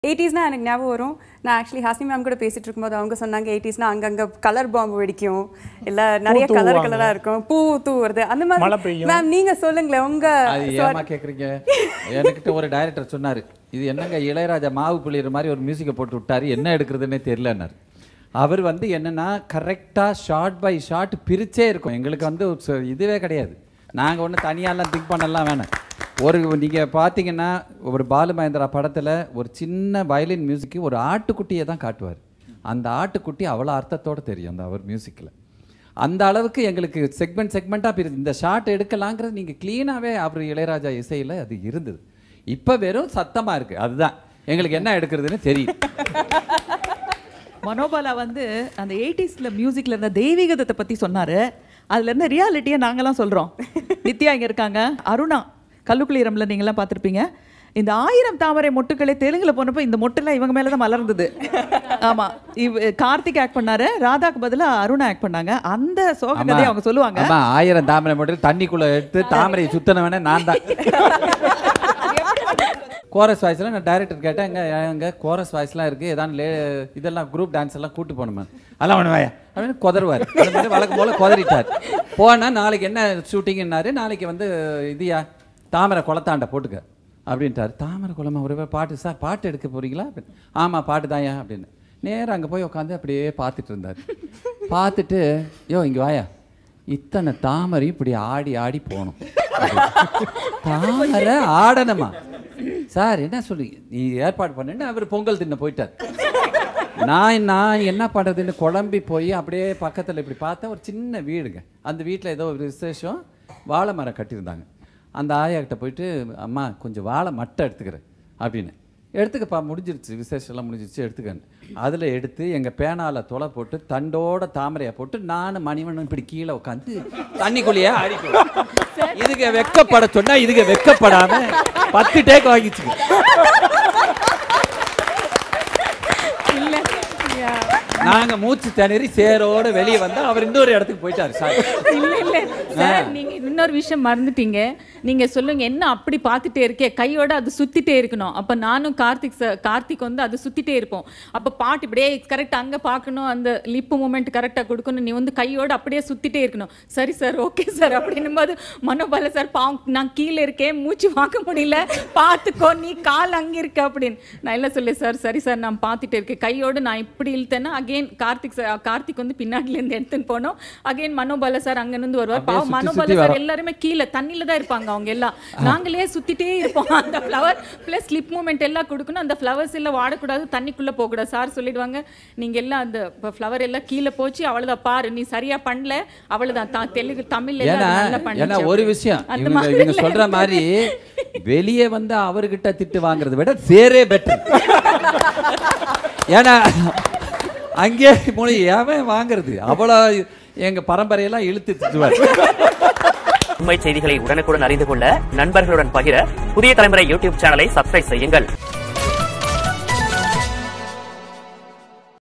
எயிட்டிஸ்னால் எனக்கு ஞாபகம் வரும் நான் ஆக்சுவலி ஹாஸ்னி மேம் கூட பேசிட்டு இருக்கும்போது அவங்க சொன்னாங்க எயிட்டிஸ்னா அங்கங்கே கலர் பாம்பு வெடிக்கும் இல்லை நிறைய கலர் தூவுவாங்க. கலராக இருக்கும் பூ தூவுறது அந்த மழை மாதிரி பெய்யும். மேம் நீங்கள் சொல்லுங்களேன் அது உங்கள் ஏமா கேக்குறீங்க என்கிட்ட ஒரு டைரக்டர் சொன்னாரு இது என்னங்க இளையராஜா மாவு புளியற மாதிரி ஒரு மியூசிக்கை போட்டு விட்டாரு என்ன எடுக்கிறதுனே தெரியலன்னாரு அவர் வந்து என்னன்னா கரெக்டா ஷார்ட் பை ஷார்ட் பிரிச்சே இருக்கும் எங்களுக்கு வந்து ஒரு ச- இதுவே கிடையாது நாங்க ஒன்றும் தனியாலாம் திங்க் பண்ணலாம் வேணாம் ஒரு நீங்க பார்த்தீங்கன்னா ஒரு பாலு மகேந்திரா படத்துல ஒரு சின்ன வயலின் மியூசிக்கு ஒரு ஆட்டுக்குட்டியை தான் காட்டுவார் அந்த ஆட்டுக்குட்டி அவ்வளோ அர்த்தத்தோட தெரியும் அந்த அவர் மியூசிக்கில் அந்த அளவுக்கு எங்களுக்கு செக்மெண்ட் செக்மெண்ட்டாக பிரிது இந்த ஷாட் எடுக்கலாங்கிறது நீங்கள் க்ளீனாகவே அவர் இளையராஜா இசையில் அது இருந்தது இப்போ வெறும் சத்தமாக இருக்குது அதுதான் எங்களுக்கு என்ன எடுக்கிறதுன்னு தெரியும் மனோபாலா வந்து அந்த எயிட்டிஸ்ல மியூசிக்ல இருந்த தெய்வீகத்தை பத்தி சொன்னாரு அதுல இருந்த ரியாலிட்டியை நாங்கெல்லாம் சொல்றோம் நித்யா இங்க இருக்காங்க அருணா கல்லுக்குளிரம்ல நீங்களாம் பார்த்திருப்பீங்க இந்த ஆயிரம் தாமரை மொட்டுக்களே தெலுங்குல போனப்போ இந்த மொட்டுலாம் இவங்க மேல தான் மலர்ந்தது ஆமா இவ் கார்த்திக் ஆக்ட் பண்ணாரு ராதாக்கு பதிலா அருணா ஆக்ட் பண்ணாங்க அந்த சோக கதையை அவங்க சொல்லுவாங்க ஆமா ஆயிரம் தாமரை மட்டும் தண்ணிக்குள்ளே எடுத்து தாமரை சுத்தனவனே நான் தான் கோரஸ் வாய்ஸ்லாம் நான் டைரக்டர் கேட்டேன் எங்க எங்க கோரஸ் வாய்ஸ்லாம் இருக்கு ஏதாவது லே இதெல்லாம் குரூப் டான்ஸ் எல்லாம் கூட்டு போகணுமா அதெல்லாம் ஒன்று வாயா அப்படின்னு கொதருவார் அந்த மாதிரி வழக்கம் போல கொதறிட்டார் போனா நாளைக்கு என்ன ஷூட்டிங்னாரு நாளைக்கு வந்து இதுயா தாமரை குளத்தாண்ட போட்டுக்க அப்படின்ட்டாரு தாமரை குளமா ஒரு பாட்டு சார் பாட்டு எடுக்க போறீங்களா அப்படின்னு. ஆமா பாட்டு தான்யா அப்படின்னு நேரா அங்க போய் உட்காந்து அப்படியே பார்த்துட்டு இருந்தார் பார்த்துட்டு யோ இங்க வாயா இத்தனை தாமரை இப்படி ஆடி ஆடி போகணும் தாமரை ஆடணுமா சார் என்ன சொல்லி நீ ஏற்பாடு பண்ணுன்னு அவர் பொங்கல் தின்ன போயிட்டார் நான் நான் என்ன பண்ணுறதுன்னு குழம்பி போய் அப்படியே பக்கத்தில் இப்படி பார்த்தா ஒரு சின்ன வீடுங்க அந்த வீட்டில் ஏதோ ஒரு விசேஷம் வாழை மரம் கட்டியிருந்தாங்க அந்த ஆயாக்கிட்ட போயிட்டு அம்மா கொஞ்சம் வாழை மட்டை எடுத்துக்கிறேன் அப்படின்னு எடுத்துக்கப்பா முடிஞ்சிருச்சு விசேஷம்லாம் முடிஞ்சிருச்சு எடுத்துக்கன்னு அதில் எடுத்து எங்கள் பேனால தொலை போட்டு தண்டோட தாமரையை போட்டு நானும் மணிவண்ணன் இப்படி கீழே உட்காந்து தண்ணிக்குள்ளேயே ஆடிக்குவோம் இதுக்கு வெக்கப்பட சொன்னா இதுக்கு வெக்கப்படாம பத்து டேக் வாங்கிச்சு நாங்க மூச்சு திணறி சேரோட வெளியே வந்தா அவர் இன்னொரு இடத்துக்கு போயிட்டாரு சார் இல்ல இல்ல சார் நீங்க இன்னொரு விஷயம் மறந்துட்டீங்க நீங்க சொல்லுங்க என்ன அப்படி பார்த்துட்டே இருக்கே கையோட அது சுத்திட்டே இருக்கணும் அப்ப நானும் கார்த்திக் சார் கார்த்திக் வந்து அது சுத்திட்டே இருப்போம் அப்ப பாட்டு இப்படியே கரெக்ட் அங்க பார்க்கணும் அந்த லிப்பு மூமெண்ட் கரெக்டா கொடுக்கணும் நீ வந்து கையோட அப்படியே சுத்திட்டே இருக்கணும் சரி சார் ஓகே சார் அப்படின்னும் போது மனோபால சார் பாவம் நான் கீழே இருக்கேன் மூச்சு வாங்க முடியல பார்த்துக்கோ நீ கால் அங்க இருக்க அப்படின்னு நான் என்ன சொல்லி சார் சரி சார் நான் பார்த்துட்டே இருக்கேன் கையோடு நான் இப்படி இழுத்தேன்னா அகைன் கார்த்திக் சார் கார்த்திக் வந்து பின்னாடில இருந்து எடுத்துன்னு போனோம் அகைன் மனோபால சார் அங்க இருந்து வருவார் அப்படியே பாவம் சுத்தி மனோபால சுத்தி சார் வரோம். எல்லாருமே கீழே தண்ணியில தான் இருப்பாங்க அவங்க எல்லாம் நாங்களே சுத்திட்டே இருப்போம் அந்த ஃப்ளவர் பிளஸ் ஸ்லிப் மூமெண்ட் எல்லாம் கொடுக்கணும் அந்த ஃப்ளவர்ஸ் எல்லாம் வாடக்கூடாது தண்ணிக்குள்ள போகக்கூடாது சார் சொல்லிடுவாங்க நீங்க எல்லாம் அந்த ஃப்ளவர் எல்லாம் கீழே போச்சு அவ்வளவுதான் பாரு நீ சரியா பண்ணல அவ்வளவுதான் தா- தெலுங்கு தமிழ்ல எல்லாம் ஏன்னா அது நல்லா ஏன்னா பண்ணுச்சு ஒரு அப்படி. விஷயம் அந்த இவங்க மாதிரி இவங்க சொல்ற மாதிரி வெளியே வந்து அவர்கிட்ட திட்டு வாங்குறதை விட சேரே பெட்டர் ஏன்னா அங்கே மொழி ஏன் வாங்குறது அவ்வளோ எங்க பரம்பரையெல்லாம் இழுத்து திட்டுவார் உண்மை செய்திகளை உடனுக்குடன் அறிந்து கொள்ள நண்பர்களுடன் பகிர புதிய தலைமுறை யூடியூப் சேனலை சப்ஸ்கிரைப் செய்யுங்கள்